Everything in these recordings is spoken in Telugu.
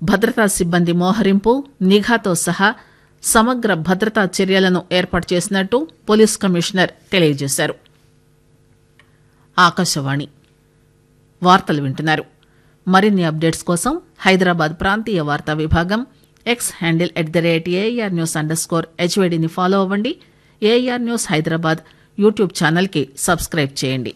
భద్రతా సిబ్బంది మోహరింపు నిఘాతో సహా సమగ్ర భద్రతా చర్యలను ఏర్పాటు చేసినట్టు పోలీస్ కమిషనర్ తెలియజేశారు ఆకాశవాణి వార్తలు వింటున్నారు మరిన్ని అప్డేట్స్ కోసం హైదరాబాద్ ప్రాంతీయ వార్తా విభాగం X handle at the rate AR news underscore హెచ్వైడిని ఫాలో అవ్వండి ఏఆర్ న్యూస్ హైదరాబాద్ యూట్యూబ్ ఛానల్కి సబ్స్క్రైబ్ చేయండి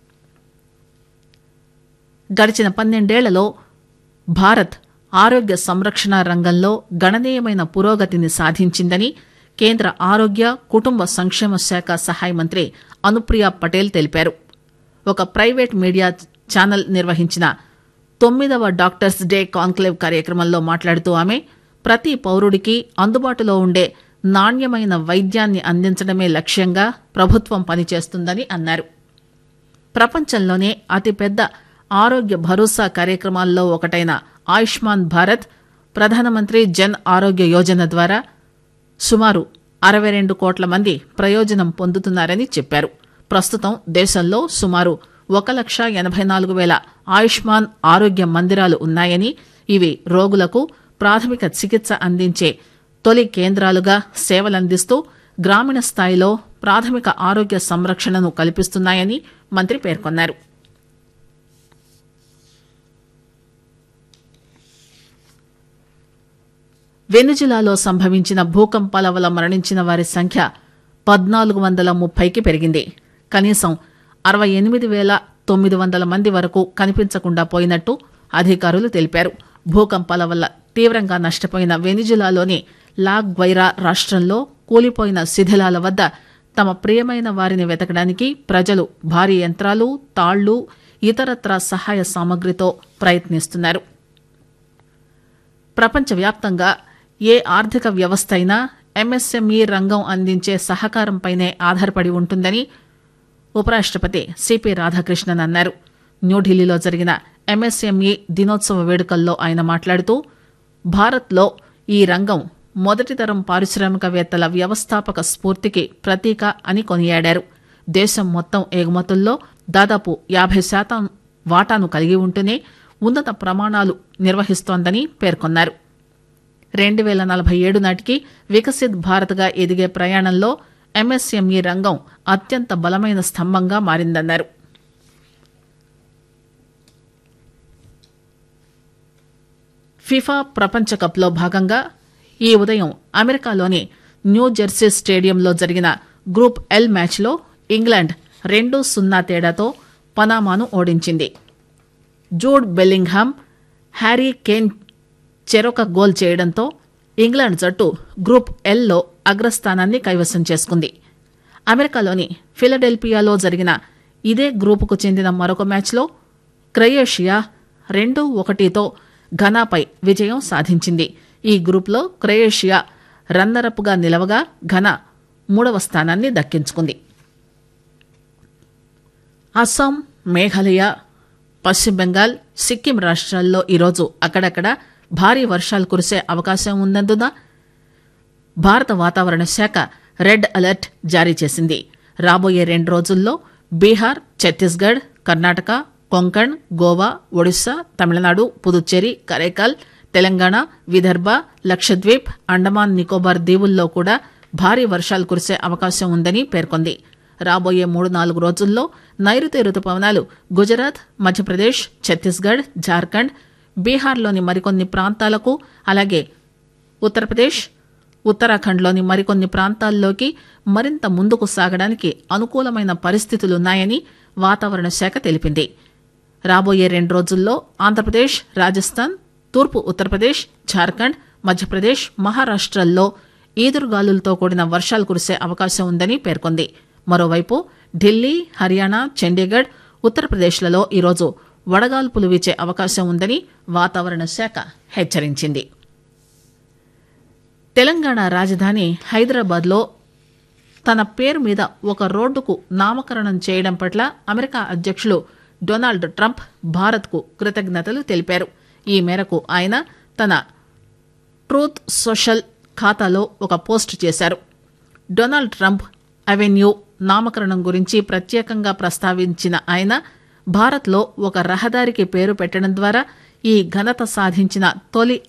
గడిచిన పన్నెండేళ్లలో భారత్ ఆరోగ్య సంరక్షణ రంగంలో గణనీయమైన పురోగతిని సాధించిందని కేంద్ర ఆరోగ్య కుటుంబ సంక్షేమ శాఖ సహాయ మంత్రి అనుప్రియ పటేల్ తెలిపారు ఒక ప్రైవేట్ మీడియా ఛానల్ నిర్వహించిన తొమ్మిదవ డాక్టర్స్ డే కాన్క్లేవ్ కార్యక్రమంలో మాట్లాడుతూ ఆమె ప్రతి పౌరుడికి అందుబాటులో ఉండే నాణ్యమైన వైద్యాన్ని అందించడమే లక్ష్యంగా ప్రభుత్వం పనిచేస్తుందని అన్నారు ప్రపంచంలోనే అతిపెద్ద ఆరోగ్య భరోసా కార్యక్రమాల్లో ఒకటైన ఆయుష్మాన్ భారత్ ప్రధానమంత్రి జన్ ఆరోగ్య యోజన ద్వారా సుమారు అరవై రెండు కోట్ల మంది ప్రయోజనం పొందుతున్నారని చెప్పారు ప్రస్తుతం దేశంలో సుమారు ఒక లక్ష ఎనభై నాలుగు వేల ఆయుష్మాన్ ఆరోగ్య మందిరాలు ఉన్నాయని ఇవి రోగులకు ప్రాథమిక చికిత్స అందించే తొలి కేంద్రాలుగా సేవలందిస్తూ గ్రామీణ స్థాయిలో ప్రాథమిక ఆరోగ్య సంరక్షణను కల్పిస్తున్నాయని మంత్రి పేర్కొన్నారు వెనుజులాలో సంభవించిన భూకంపాల వల్ల మరణించిన వారి సంఖ్య పద్నాలుగు వందల ముప్పైకి పెరిగింది కనీసం అరవై ఎనిమిది వేల తొమ్మిది వందల మంది వరకు కనిపించకుండా పోయినట్టు అధికారులు తెలిపారు భూకంపాల వల్ల తీవ్రంగా నష్టపోయిన వెనిజులాలోని లాగ్వైరా రాష్ట్రంలో కూలిపోయిన శిథిలాల వద్ద తమ ప్రియమైన వారిని వెతకడానికి ప్రజలు భారీ యంత్రాలు తాళ్లు ఇతరత్రా సహాయ సామగ్రితో ప్రయత్నిస్తున్నారు ప్రపంచవ్యాప్తంగా ఏ ఆర్థిక వ్యవస్థ అయినా ఎంఎస్ఎంఈ రంగం అందించే సహకారంపైనే ఆధారపడి ఉంటుందని ఉపరాష్టపతి సిపి రాధాకృష్ణన్ అన్నారు న్యూఢిల్లీలో జరిగిన ఎంఎస్ఎంఈ దినోత్సవ వేడుకల్లో ఆయన మాట్లాడుతూ భారత్లో ఈ రంగం మొదటి తరం పారిశ్రామికవేత్తల వ్యవస్థాపక స్ఫూర్తికి ప్రతీక అని కొనియాడారు దేశం మొత్తం ఎగుమతుల్లో దాదాపు యాభై శాతం వాటాను కలిగి ఉంటూనే ఉన్నత ప్రమాణాలు నిర్వహిస్తోందని పేర్కొన్నారు రెండు వేల నలభై ఏడు నాటికి వికసిత్ భారత్గా ఎదిగే ప్రయాణంలో ఎంఎస్ఎంఈ రంగం అత్యంత బలమైన స్తంభంగా మారిందన్నారు ఫిఫా ప్రపంచ కప్లో భాగంగా ఈ ఉదయం అమెరికాలోని న్యూ జెర్సీ స్టేడియంలో జరిగిన గ్రూప్ ఎల్ మ్యాచ్లో ఇంగ్లాండ్ రెండు సున్నా తేడాతో పనామాను ఓడించింది జూడ్ బెల్లింగ్హామ్ హ్యారీ కేన్ చెరొక గోల్ చేయడంతో ఇంగ్లాండ్ జట్టు గ్రూప్ ఎల్లో అగ్రస్థానాన్ని కైవసం చేసుకుంది అమెరికాలోని ఫిలడెల్ఫియాలో జరిగిన ఇదే గ్రూపుకు చెందిన మరొక మ్యాచ్లో క్రొయేషియా రెండు ఒకటితో ఘనాపై విజయం సాధించింది ఈ గ్రూప్లో క్రొయేషియా రన్నరప్గా నిలవగా ఘన మూడవ స్థానాన్ని దక్కించుకుంది అస్సాం మేఘాలయ పశ్చిమ బెంగాల్ సిక్కిం రాష్ట్రాల్లో ఈరోజు అక్కడక్కడ భారీ వర్షాలు కురిసే అవకాశం ఉన్నందున భారత వాతావరణ శాఖ రెడ్ అలర్ట్ జారీ చేసింది రాబోయే రెండు రోజుల్లో బీహార్ ఛత్తీస్గఢ్ కర్ణాటక కొంకణ్ గోవా ఒడిశా తమిళనాడు పుదుచ్చేరి కరైకాల్ తెలంగాణ విదర్భ లక్షద్వీప్ అండమాన్ నికోబార్ దీవుల్లో కూడా భారీ వర్షాలు కురిసే అవకాశం ఉందని పేర్కొంది రాబోయే మూడు నాలుగు రోజుల్లో నైరుతి రుతుపవనాలు గుజరాత్ మధ్యప్రదేశ్ ఛత్తీస్గఢ్ జార్ఖండ్ బీహార్లోని మరికొన్ని ప్రాంతాలకు అలాగే ఉత్తరప్రదేశ్ ఉత్తరాఖండ్లోని మరికొన్ని ప్రాంతాల్లోకి మరింత ముందుకు సాగడానికి అనుకూలమైన పరిస్థితులున్నాయని వాతావరణ శాఖ తెలిపింది రాబోయే రెండు రోజుల్లో ఆంధ్రప్రదేశ్ రాజస్థాన్ తూర్పు ఉత్తరప్రదేశ్ జార్ఖండ్ మధ్యప్రదేశ్ మహారాష్టల్లో ఈదురుగాలులతో కూడిన వర్షాలు కురిసే అవకాశం ఉందని పేర్కొంది మరోవైపు ఢిల్లీ హర్యానా చండీగఢ్ ఉత్తరప్రదేశ్లలో ఈరోజు వడగాల్పులు వీచే అవకాశం ఉందని వాతావరణ శాఖ హెచ్చరించింది తెలంగాణ రాజధాని హైదరాబాద్లో తన పేరు మీద ఒక రోడ్డుకు నామకరణం చేయడం పట్ల అమెరికా అధ్యక్షులు డొనాల్డ్ ట్రంప్ భారత్కు కృతజ్ఞతలు తెలిపారు ఈ మేరకు ఆయన తన ట్రూత్ సోషల్ ఖాతాలో ఒక పోస్ట్ చేశారు డొనాల్డ్ ట్రంప్ అవెన్యూ నామకరణం గురించి ప్రత్యేకంగా ప్రస్తావించిన ఆయన భారత్లో ఒక రహదారికి పేరు పెట్టడం ద్వారా ఈ ఘనత సాధించిన తొలి